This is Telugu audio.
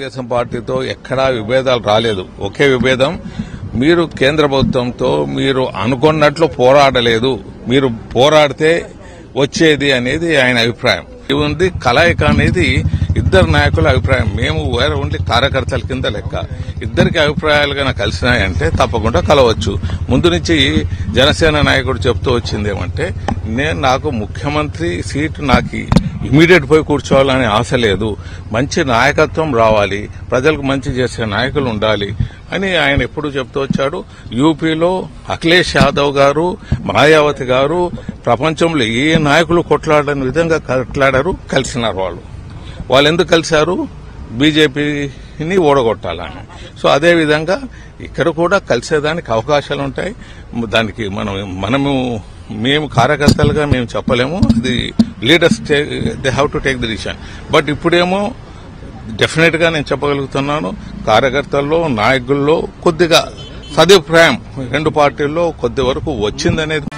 తెలుగుదేశం పార్టీతో ఎక్కడా విభేదాలు రాలేదు ఒకే విభేదం మీరు కేంద్ర ప్రభుత్వంతో మీరు అనుకున్నట్లు పోరాడలేదు మీరు పోరాడితే వచ్చేది అనేది ఆయన అభిప్రాయం ఇది ఉంది కలయిక అనేది ఇద్దరు నాయకుల అభిప్రాయం మేము వేరే ఓన్లీ కార్యకర్తల కింద లెక్క ఇద్దరికి అభిప్రాయాలు కనుక కలిసినాయంటే తప్పకుండా కలవచ్చు ముందు నుంచి జనసేన నాయకుడు చెప్తూ వచ్చింది ఏమంటే నేను నాకు ముఖ్యమంత్రి సీటు నాకు ఇమీడియట్ పోయి కూర్చోవాలనే ఆశ లేదు మంచి నాయకత్వం రావాలి ప్రజలకు మంచి చేసే నాయకులు ఉండాలి అని ఆయన ఎప్పుడు చెప్తూ వచ్చాడు యూపీలో అఖిలేష్ యాదవ్ గారు మాయావతి గారు ప్రపంచంలో ఏ నాయకులు కొట్లాడని విధంగా కొట్లాడారు కలిసినారు వాళ్ళు వాళ్ళు ఎందుకు కలిశారు బీజేపీని ఓడగొట్టాలని సో అదే విధంగా ఇక్కడ కూడా కలిసేదానికి అవకాశాలు ఉంటాయి దానికి మనం మనము మేము కార్యకర్తలుగా మేము చెప్పలేము అది leaders they have to take the decision but ఇప్పుడేమో డెఫినెట్ గా నేను చెప్పగలుగుతున్నాను కార్యకర్తల్లో నాయకుల్లో కొద్దిగా సదుపాయం రెండు పార్టీల్లో కొద్ది వరకు వచ్చిందనేది